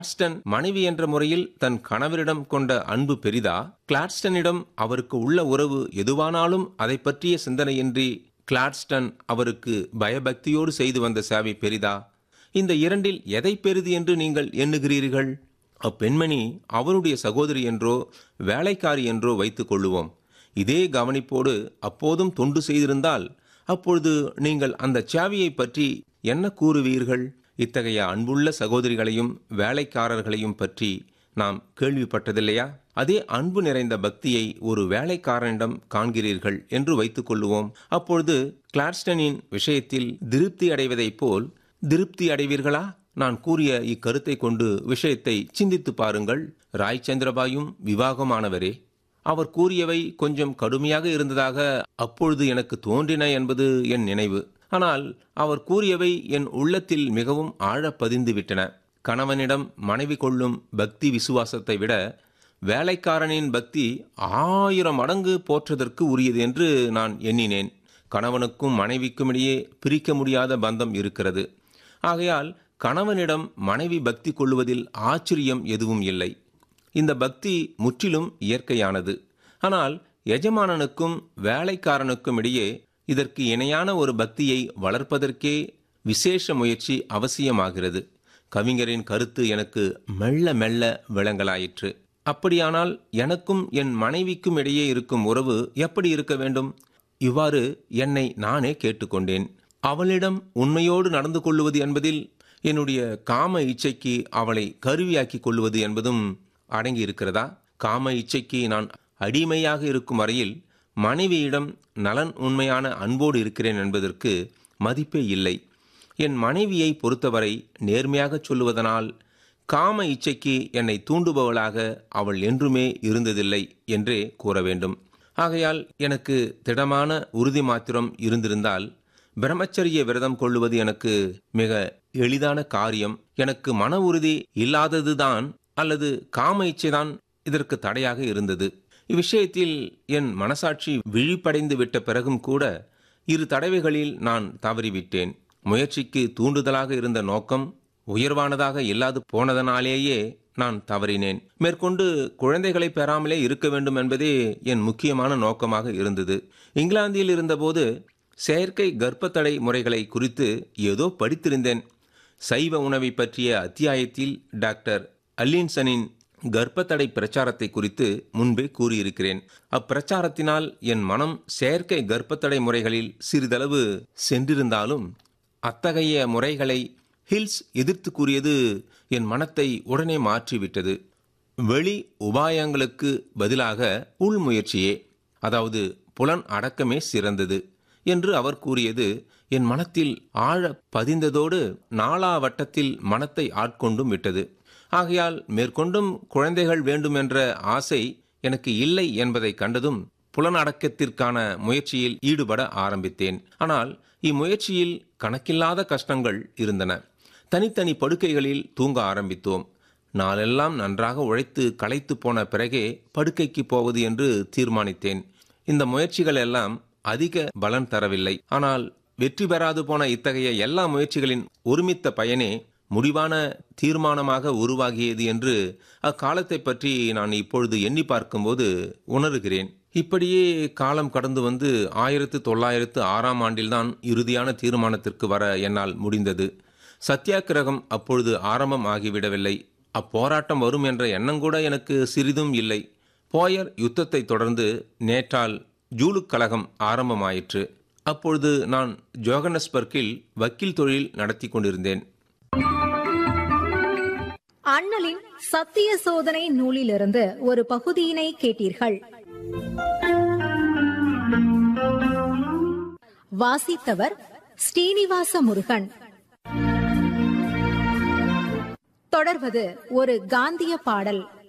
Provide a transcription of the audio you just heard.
Gladstone மனைவி என்ற முறையில் தன் கணவரிடம் கொண்ட அன்பு பெரிதா கிளாட்ஸ்டனிடம் அவருக்கு உள்ள உறவு எதுவானாலும் அதை பற்றிய சிந்தனையின்றி கிளாட்ஸ்டன் அவருக்கு பயபக்தியோடு செய்து வந்த சேவை பெரிதா இந்த இரண்டில் எதை பெரிது என்று நீங்கள் எண்ணுகிறீர்கள் அப்பெண்மணி அவருடைய சகோதரி என்றோ வேலைக்காரி என்றோ வைத்துக் கொள்ளுவோம் இதே கவனிப்போடு அப்போதும் தொண்டு செய்திருந்தால் அப்பொழுது நீங்கள் அந்த சாவியை பற்றி என்ன கூறுவீர்கள் இத்தகைய அன்புள்ள சகோதரிகளையும் வேலைக்காரர்களையும் பற்றி நாம் கேள்விப்பட்டதில்லையா அதே அன்பு நிறைந்த பக்தியை ஒரு வேலைக்காரனிடம் காண்கிறீர்கள் என்று வைத்துக் கொள்ளுவோம் அப்பொழுது கிளாட்ஸ்டனின் விஷயத்தில் திருப்தி அடைவதைப் போல் திருப்தி அடைவீர்களா நான் கூறிய இக்கருத்தை கொண்டு விஷயத்தை சிந்தித்து பாருங்கள் ராய் சந்திரபாயும் விவாகமானவரே அவர் கூறியவை கொஞ்சம் கடுமையாக இருந்ததாக அப்பொழுது எனக்கு தோன்றின என்பது என் நினைவு ஆனால் அவர் கூறியவை என் உள்ளத்தில் மிகவும் ஆழ பதிந்து விட்டன கணவனிடம் மனைவி கொள்ளும் பக்தி விசுவாசத்தை விட வேலைக்காரனின் பக்தி ஆயிரம் மடங்கு போற்றதற்கு உரியது என்று நான் எண்ணினேன் கணவனுக்கும் மனைவிக்கும் இடையே பிரிக்க முடியாத பந்தம் இருக்கிறது ஆகையால் கணவனிடம் மனைவி பக்தி கொள்வதில் ஆச்சரியம் எதுவும் இல்லை இந்த பக்தி முற்றிலும் இயற்கையானது ஆனால் எஜமானனுக்கும் வேலைக்காரனுக்கும் இடையே இதற்கு இணையான ஒரு பக்தியை வளர்ப்பதற்கே விசேஷ முயற்சி அவசியமாகிறது கவிஞரின் கருத்து எனக்கு மெல்ல மெல்ல விளங்கலாயிற்று அப்படியானால் எனக்கும் என் மனைவிக்கும் இடையே இருக்கும் உறவு எப்படி இருக்க வேண்டும் இவ்வாறு என்னை நானே கேட்டுக்கொண்டேன் அவளிடம் உண்மையோடு நடந்து கொள்வது என்பதில் என்னுடைய காம இச்சைக்கு அவளை கருவியாக்கிக் கொள்வது என்பதும் அடங்கி இருக்கிறதா காம இச்சைக்கு நான் அடிமையாக இருக்கும் வரையில் மனைவியிடம் நலன் உண்மையான அன்போடு இருக்கிறேன் என்பதற்கு மதிப்பே இல்லை என் மனைவியை பொறுத்தவரை நேர்மையாக சொல்லுவதனால் காம இச்சைக்கு என்னை தூண்டுபவளாக அவள் என்றுமே இருந்ததில்லை என்றே கூற வேண்டும் ஆகையால் எனக்கு திடமான உறுதி மாத்திரம் இருந்திருந்தால் பிரம்மச்சரிய விரதம் கொள்ளுவது எனக்கு மிக எளிதான காரியம் எனக்கு மன உறுதி இல்லாததுதான் அல்லது காம இச்சைதான் இதற்கு தடையாக இருந்தது இவ்விஷயத்தில் என் மனசாட்சி விழிப்படைந்து விட்ட பிறகும் கூட இரு தடவைகளில் நான் தவறிவிட்டேன் முயற்சிக்கு தூண்டுதலாக இருந்த நோக்கம் உயர்வானதாக இல்லாது போனதனாலேயே நான் தவறினேன் மேற்கொண்டு குழந்தைகளை பெறாமலே இருக்க வேண்டும் என்பதே என் முக்கியமான நோக்கமாக இருந்தது இங்கிலாந்தில் இருந்தபோது செயற்கை கர்ப்பத்தடை முறைகளை குறித்து ஏதோ படித்திருந்தேன் சைவ உணவை பற்றிய அத்தியாயத்தில் டாக்டர் அல்லின்சனின் கர்ப்பத்தடை பிரச்சாரத்தை குறித்து முன்பே கூறியிருக்கிறேன் அப்பிரச்சாரத்தினால் என் மனம் செயற்கை கர்ப்பத்தடை முறைகளில் சிறிதளவு சென்றிருந்தாலும் அத்தகைய முறைகளை ஹில்ஸ் எதிர்த்து கூறியது என் மனத்தை உடனே மாற்றிவிட்டது வெளி உபாயங்களுக்கு பதிலாக உள் முயற்சியே அதாவது புலன் அடக்கமே சிறந்தது என்று அவர் கூறியது என் மனத்தில் ஆழ பதிந்ததோடு நாளா வட்டத்தில் மனத்தை ஆட்கொண்டும் விட்டது ஆகையால் மேற்கொண்டும் குழந்தைகள் வேண்டும் என்ற ஆசை எனக்கு இல்லை என்பதை கண்டதும் புலனடக்கத்திற்கான முயற்சியில் ஈடுபட ஆரம்பித்தேன் ஆனால் இம்முயற்சியில் கணக்கில்லாத கஷ்டங்கள் இருந்தன தனித்தனி படுக்கைகளில் தூங்க ஆரம்பித்தோம் நாளெல்லாம் நன்றாக உழைத்து களைத்து போன பிறகே படுக்கைக்கு போவது என்று தீர்மானித்தேன் இந்த முயற்சிகள் எல்லாம் அதிக பலன் தரவில்லை ஆனால் வெற்றி பெறாது போன இத்தகைய எல்லா முயற்சிகளின் ஒருமித்த பயனே முடிவான தீர்மானமாக உருவாகியது என்று அக்காலத்தை பற்றி நான் இப்பொழுது எண்ணி பார்க்கும்போது உணர்கிறேன் இப்படியே காலம் கடந்து வந்து ஆயிரத்து தொள்ளாயிரத்து ஆறாம் ஆண்டில்தான் இறுதியான தீர்மானத்திற்கு வர என்னால் முடிந்தது சத்தியாகிரகம் அப்பொழுது ஆரம்பம் ஆகிவிடவில்லை அப்போராட்டம் வரும் என்ற எண்ணம் கூட எனக்கு சிறிதும் இல்லை போயர் யுத்தத்தை தொடர்ந்து நேற்றால் ஜூலுக் கழகம் ஆரம்பமாயிற்று அப்பொழுது நான் ஜோகனஸ்பர்க்கில் வக்கீல் தொழில் நடத்தி கொண்டிருந்தேன் அண்ணலின் சத்திய சோதனை நூலிலிருந்து ஒரு பகுதியினை கேட்டீர்கள் வாசித்தவர் ஸ்ரீனிவாச முருகன் தொடர்வது ஒரு காந்திய பாடல்